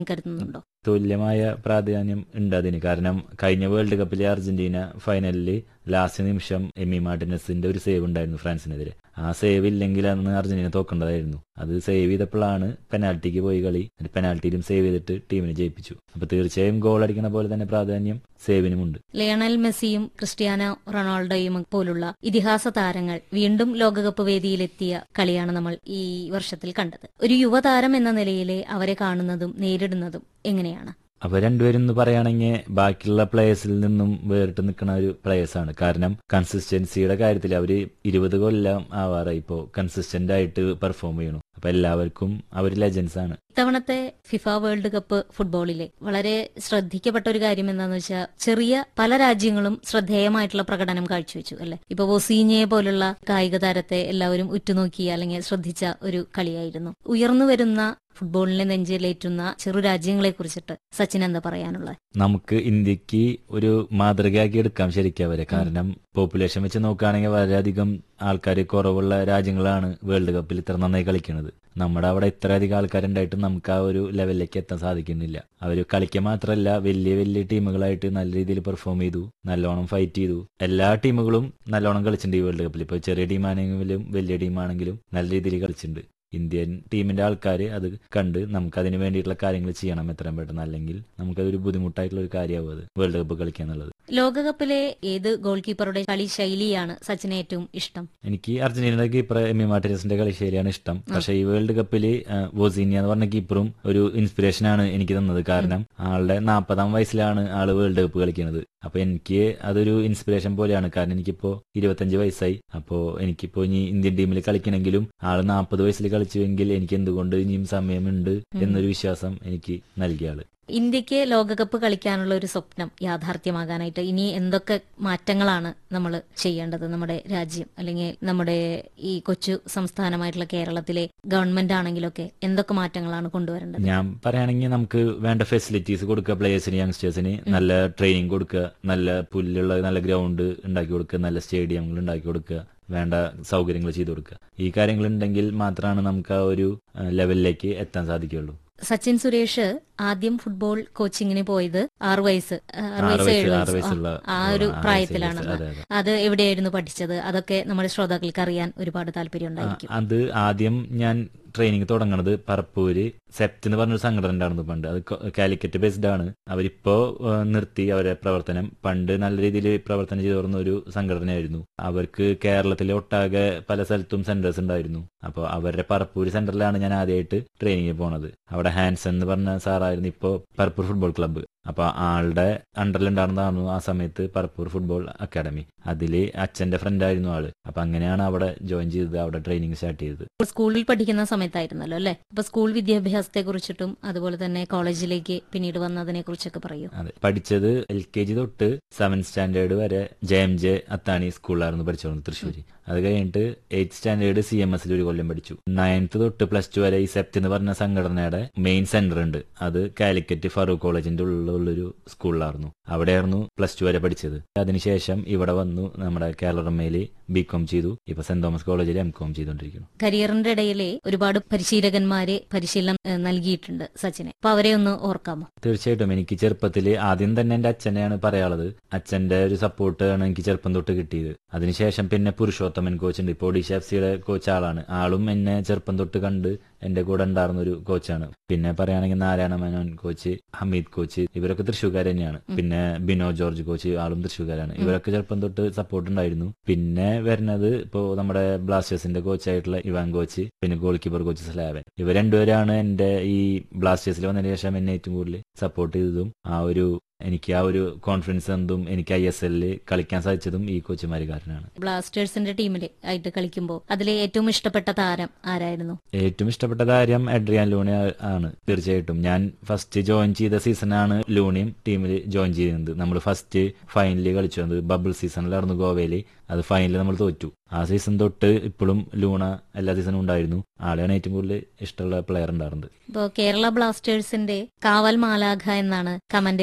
കരുതുന്നുണ്ടോ തുല്യമായ പ്രാധാന്യം ഉണ്ട് അതിന് കാരണം കഴിഞ്ഞ വേൾഡ് കപ്പിലെ അർജന്റീന ഫൈനലിൽ ലാസ്റ്റ് നിമിഷം എമി മാർട്ടിനസിന്റെ ഒരു സേവ് ഉണ്ടായിരുന്നു ഫ്രാൻസിനെതിരെ ആ സേവ് ഇല്ലെങ്കിൽ അന്ന് അർജന്റീന തോക്കേണ്ടതായിരുന്നു അത് സേവ് ചെയ്തപ്പോഴാണ് പെനാൽറ്റിക്ക് പോയി കളി പെനാൽറ്റിയിലും സേവ് ചെയ്തിട്ട് ടീമിനെ ജയിപ്പിച്ചു അപ്പൊ തീർച്ചയായും ഗോൾ അടിക്കുന്ന പോലെ തന്നെ പ്രാധാന്യം സേവിനുമുണ്ട് ലയണൽ മെസ്സിയും ക്രിസ്ത്യാനോ റൊണാൾഡോയും പോലുള്ള ഇതിഹാസ താരങ്ങൾ വീണ്ടും ലോകകപ്പ് വേദിയിലെത്തിയ കളിയാണ് നമ്മൾ ഈ വർഷത്തിൽ കണ്ടത് ഒരു യുവതാരം എന്ന നിലയിലെ അവരെ കാണുന്നതും നേരിടുന്നതും എങ്ങനെയാണ് അപ്പൊ രണ്ടുപേരും എന്ന് പറയുകയാണെങ്കിൽ ബാക്കിയുള്ള പ്ലേയേഴ്സിൽ നിന്നും വേറിട്ട് നിൽക്കുന്ന ഒരു പ്ലേയേഴ്സ് ആണ് കാരണം കൺസിസ്റ്റൻസിയുടെ കാര്യത്തിൽ അവര് ഇരുപത് കൊല്ലം ആവാറായി ഇപ്പോ കൺസിസ്റ്റന്റ് ആയിട്ട് പെർഫോം ചെയ്യണു അപ്പൊ എല്ലാവർക്കും അവർ ലെജൻസ് ആണ് ഇത്തവണത്തെ ഫിഫ വേൾഡ് കപ്പ് ഫുട്ബോളിലെ വളരെ ശ്രദ്ധിക്കപ്പെട്ട ഒരു കാര്യം എന്താണെന്ന് വെച്ചാൽ ചെറിയ പല രാജ്യങ്ങളും ശ്രദ്ധേയമായിട്ടുള്ള പ്രകടനം കാഴ്ചവെച്ചു അല്ലെ ഇപ്പൊ വൊസീനിയെ പോലുള്ള കായിക താരത്തെ എല്ലാവരും ഉറ്റുനോക്കി അല്ലെങ്കിൽ ശ്രദ്ധിച്ച ഒരു കളിയായിരുന്നു ഉയർന്നു വരുന്ന ഫുട്ബോളിനെ നെഞ്ചിലേറ്റുന്ന ചെറു രാജ്യങ്ങളെ കുറിച്ചിട്ട് സച്ചിൻ എന്താ പറയാനുള്ളത് നമുക്ക് ഇന്ത്യക്ക് ഒരു മാതൃകയാക്കി എടുക്കാം ശരിക്കും അവരെ കാരണം പോപ്പുലേഷൻ വെച്ച് നോക്കുകയാണെങ്കിൽ വളരെയധികം ആൾക്കാർ കുറവുള്ള രാജ്യങ്ങളാണ് വേൾഡ് കപ്പിൽ ഇത്ര നന്നായി കളിക്കുന്നത് നമ്മുടെ അവിടെ ഇത്രയധികം ആൾക്കാരുണ്ടായിട്ടും നമുക്ക് ആ ഒരു ലെവലിലേക്ക് എത്താൻ സാധിക്കുന്നില്ല അവർ കളിക്കുക മാത്രമല്ല വലിയ വലിയ ടീമുകളായിട്ട് നല്ല രീതിയിൽ പെർഫോം ചെയ്തു നല്ലോണം ഫൈറ്റ് ചെയ്തു എല്ലാ ടീമുകളും നല്ലോണം കളിച്ചിട്ടുണ്ട് ഈ വേൾഡ് കപ്പിൽ ഇപ്പോൾ ചെറിയ ടീമാണെങ്കിലും വലിയ ടീമാണെങ്കിലും നല്ല രീതിയിൽ കളിച്ചിട്ടുണ്ട് ഇന്ത്യൻ ടീമിന്റെ ആൾക്കാർ അത് കണ്ട് നമുക്ക് അതിന് വേണ്ടിയിട്ടുള്ള കാര്യങ്ങൾ ചെയ്യണം എത്രയും പെട്ടെന്ന് അല്ലെങ്കിൽ നമുക്കതൊരു ബുദ്ധിമുട്ടായിട്ടുള്ള ഒരു കാര്യമാവും അത് വേൾഡ് കപ്പ് കളിക്കുക എന്നുള്ളത് ലോകകപ്പിലെ ഏത് ഗോൾ കീപ്പറുടെ കളി ശൈലിയാണ് സച്ചിന് ഏറ്റവും ഇഷ്ടം എനിക്ക് അർജന്റീനയുടെ കീപ്പർ എമി മാർട്ടിനസിന്റെ കളിശൈലിയാണ് ഇഷ്ടം പക്ഷേ ഈ വേൾഡ് കപ്പിൽ വോസീനിയ എന്ന് പറഞ്ഞ കീപ്പറും ഒരു ഇൻസ്പിറേഷൻ ആണ് എനിക്ക് തന്നത് കാരണം ആളുടെ നാൽപ്പതാം വയസ്സിലാണ് ആള് വേൾഡ് കപ്പ് കളിക്കുന്നത് അപ്പൊ എനിക്ക് അതൊരു ഇൻസ്പിറേഷൻ പോലെയാണ് കാരണം എനിക്കിപ്പോ ഇരുപത്തഞ്ച് വയസ്സായി അപ്പോ എനിക്കിപ്പോ ഇനി ഇന്ത്യൻ ടീമിൽ കളിക്കണമെങ്കിലും ആള് നാൽപ്പത് വയസ്സിൽ കളിച്ചുവെങ്കിൽ എനിക്ക് എന്തുകൊണ്ട് ഇനിയും സമയമുണ്ട് എന്നൊരു വിശ്വാസം എനിക്ക് നൽകിയ ആള് ഇന്ത്യക്ക് ലോകകപ്പ് കളിക്കാനുള്ള ഒരു സ്വപ്നം യാഥാർത്ഥ്യമാകാനായിട്ട് ഇനി എന്തൊക്കെ മാറ്റങ്ങളാണ് നമ്മൾ ചെയ്യേണ്ടത് നമ്മുടെ രാജ്യം അല്ലെങ്കിൽ നമ്മുടെ ഈ കൊച്ചു സംസ്ഥാനമായിട്ടുള്ള കേരളത്തിലെ ഗവൺമെന്റ് ആണെങ്കിലൊക്കെ എന്തൊക്കെ മാറ്റങ്ങളാണ് കൊണ്ടുവരേണ്ടത് ഞാൻ പറയുകയാണെങ്കിൽ നമുക്ക് വേണ്ട ഫെസിലിറ്റീസ് കൊടുക്കുക പ്ലേയേഴ്സിന് യങ്സ്റ്റേഴ്സിന് നല്ല ട്രെയിനിങ് കൊടുക്കുക നല്ല പുല്ലുള്ള നല്ല ഗ്രൗണ്ട് ഉണ്ടാക്കി കൊടുക്കുക നല്ല സ്റ്റേഡിയങ്ങൾ ഉണ്ടാക്കി കൊടുക്കുക വേണ്ട സൗകര്യങ്ങൾ ചെയ്തു കൊടുക്കുക ഈ കാര്യങ്ങൾ ഉണ്ടെങ്കിൽ മാത്രമാണ് നമുക്ക് ആ ഒരു ലെവലിലേക്ക് എത്താൻ സാധിക്കുകയുള്ളൂ സച്ചിൻ സുരേഷ് ആദ്യം ഫുട്ബോൾ കോച്ചിങ്ങിന് പോയത് ആറു വയസ്സ് ആ, ആറ് ആറ് വയസ്സ് ഏഴ് വയസ്സ് ആറ് വയസ്സ് വയസ്സുള്ള ആ ഒരു ആറ് വയസ്സ് പ്രായത്തിലാണ് ഏഴ് വയസ്സ്, അതെ, അതെ. അത് എവിടെയായിരുന്നു പഠിച്ചത് അതൊക്കെ നമ്മുടെ ശ്രോതാക്കൾക്ക് അറിയാൻ ഒരുപാട് താല്പര്യം ഉണ്ടായിരിക്കും അത് ആദ്യം ഞാൻ ട്രെയിനിങ് തുടങ്ങണത് പറപ്പൂര് സെപ്റ്റ് എന്ന് പറഞ്ഞൊരു സംഘടന ഉണ്ടായിരുന്നു പണ്ട് അത് കൊ- കാലിക്കറ്റ് ബേസ്ഡ് ആണ് അവരിപ്പോ ആ, നിർത്തി അവരെ പ്രവർത്തനം പണ്ട് നല്ല രീതിയിൽ പ്രവർത്തനം ചെയ്തു വരുന്ന ഒരു സംഘടനയായിരുന്നു അവർക്ക് കേരളത്തിലെ ഒട്ടാകെ പല സ്ഥലത്തും സെന്റേഴ്സ് ഉണ്ടായിരുന്നു അപ്പോൾ അവരുടെ പറപ്പൂര് സെന്ററിലാണ് ഞാൻ ആദ്യമായിട്ട് ട്രെയിനിങ് പോണത് അവിടെ ഹാൻസൺ എന്ന് പറഞ്ഞ സാറായിരുന്നു ഇപ്പോ പറപ്പൂർ ഫുട്ബോൾ ക്ലബ്ബ് അപ്പൊ ആളുടെ അണ്ടറിലുണ്ടായിരുന്നതാണ് ആ സമയത്ത് പറപ്പൂർ ഫുട്ബോൾ അക്കാഡമി അതില് അച്ഛന്റെ ഫ്രണ്ട് ആയിരുന്നു ആള് അപ്പൊ അങ്ങനെയാണ് അവിടെ ജോയിൻ ചെയ്തത് അവിടെ ട്രെയിനിങ് സ്റ്റാർട്ട് ചെയ്തത് ഇപ്പോൾ സ്കൂളിൽ പഠിക്കുന്ന സമയത്തായിരുന്നല്ലോ അല്ലെ അപ്പൊ സ്കൂൾ വിദ്യാഭ്യാസത്തെ കുറിച്ചിട്ടും അതുപോലെ തന്നെ കോളേജിലേക്ക് പിന്നീട് വന്നതിനെ കുറിച്ചൊക്കെ പറയൂ അതെ പഠിച്ചത് എൽ കെ ജി തൊട്ട് സെവൻത് സ്റ്റാൻഡേർഡ് വരെ ജെ എം ജെ അത്താണി സ്കൂളിലായിരുന്നു പഠിച്ചോളൂ തൃശ്ശൂര് അത് കഴിഞ്ഞിട്ട് എയ്ത്ത് സ്റ്റാൻഡേർഡ് സി എം എസിൽ ഒരു കൊല്ലം പഠിച്ചു നയൻത്ത് തൊട്ട് പ്ലസ് ടു വരെ ഈ സെപ്റ്റ് എന്ന് പറഞ്ഞ സംഘടനയുടെ മെയിൻ സെന്റർ ഉണ്ട് അത് കാലിക്കറ്റ് ഫറൂഖ് കോളേജിന്റെ ഉള്ളിലുള്ളൊരു സ്കൂളിലായിരുന്നു അവിടെയായിരുന്നു പ്ലസ് ടു വരെ പഠിച്ചത് അതിനുശേഷം ഇവിടെ വന്നു നമ്മുടെ കേരളമേല് ബി കോം ചെയ്തു ഇപ്പൊ സെന്റ് തോമസ് കോളേജിൽ എം കോം ചെയ്തുകൊണ്ടിരിക്കുന്നു കരിയറിന്റെ ഇടയിലെ ഒരുപാട് പരിശീലകന്മാരെ പരിശീലനം ഏഹ്, നൽകിയിട്ടുണ്ട് സച്ചിനെ അപ്പൊ അവരെ ഒന്ന് ഓർക്കാമോ തീർച്ചയായിട്ടും എനിക്ക് ചെറുപ്പത്തിൽ ആദ്യം തന്നെ എന്റെ അച്ഛനെയാണ് പറയാനുള്ളത് അച്ഛന്റെ ഒരു സപ്പോർട്ട് ആണ് എനിക്ക് ചെറുപ്പം തൊട്ട് കിട്ടിയത് അതിനുശേഷം പിന്നെ പുരുഷോത്തമൻ കോച്ച് ഉണ്ട് ഇപ്പോൾ ഒഡീഷ എഫ് സിയുടെ കോച്ച് ആളാണ് ആളും എന്നെ ചെറുപ്പം തൊട്ട് കണ്ട് എന്റെ കൂടെ ഉണ്ടായിരുന്ന ഒരു കോച്ചാണ് പിന്നെ പറയുകയാണെങ്കിൽ നാരായണ മേനോൻ കോച്ച് ഹമീദ് കോച്ച് ഇവരൊക്കെ തൃശ്ശൂർക്കാർ തന്നെയാണ് പിന്നെ ബിനോ ജോർജ് കോച്ച് ആളും തൃശ്ശൂർക്കാരാണ് ഇവരൊക്കെ ചെറുപ്പം തൊട്ട് സപ്പോർട്ട് ഉണ്ടായിരുന്നു പിന്നെ വരുന്നത് ഇപ്പോ നമ്മുടെ ബ്ലാസ്റ്റേഴ്സിന്റെ കോച്ചായിട്ടുള്ള ഇവാൻ കോച്ച് പിന്നെ ഗോൾ കീപ്പർ കോച്ച് സ്ലാവൻ ഇവർ രണ്ടുപേരാണ് എന്റെ ഈ ബ്ലാസ്റ്റേഴ്സിൽ വന്നതിന് ശേഷം എന്നെ ഏറ്റവും കൂടുതൽ സപ്പോർട്ട് ചെയ്തതും ആ ഒരു എനിക്ക് ആ ഒരു കോൺഫിഡൻസ് എന്തും എനിക്ക് ഐ എസ് എല്ലിൽ കളിക്കാൻ സാധിച്ചതും ഈ കോച്ചുമാര് കാരണമാണ് ബ്ലാസ്റ്റേഴ്സിന്റെ ടീമിൽ ആയിട്ട് കളിക്കുമ്പോൾ അതിലെ ഏറ്റവും ഇഷ്ടപ്പെട്ട താരം ആരായിരുന്നു ഏറ്റവും ഇഷ്ടപ്പെട്ട കാര്യം എഡ്രിയാൻ ലൂണി ആ- ആണ് തീർച്ചയായിട്ടും ഞാൻ ഫസ്റ്റ് ജോയിൻ ചെയ്ത സീസണാണ് ലൂണിയും ടീമിൽ ജോയിൻ ചെയ്യുന്നത് നമ്മൾ ഫസ്റ്റ് ഫൈനലിൽ കളിച്ചു വന്നത് ബബിൾ സീസണിലായിരുന്നു ഗോവയിൽ അത് ഫൈനലിൽ നമ്മൾ തോറ്റു ആ സീസൺ തൊട്ട് ഇപ്പോഴും ലൂണ എല്ലാ സീസണും ഉണ്ടായിരുന്നു ആളെയാണ് ഏറ്റവും കൂടുതൽ ഇഷ്ടമുള്ള പ്ലെയർ ഉണ്ടായിരുന്നത് ഇപ്പോൾ കേരള ബ്ലാസ്റ്റേഴ്സിന്റെ കാവൽ മാലാഖ എന്നാണ് കമന്റേറ്റേഴ്സ് ഒക്കെ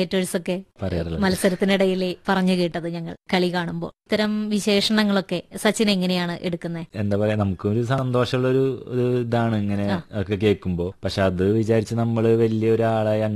എന്നൊക്കെ പറയാറുള്ളത് മത്സരത്തിനിടയിലെ പറഞ്ഞു കേട്ടത് ഞങ്ങൾ കളി കാണുമ്പോൾ ഇത്തരം വിശേഷണങ്ങളൊക്കെ സച്ചിൻ എങ്ങനെയാണ് എടുക്കുന്നത് എന്താ പറയാ നമുക്കൊരു സന്തോഷമുള്ള ഒരു ഒരു ഇതാണ് ഇങ്ങനെ ഒക്കെ കേൾക്കുമ്പോ പക്ഷെ അത് വിചാരിച്ച് നമ്മള് വലിയ ഒരാളായി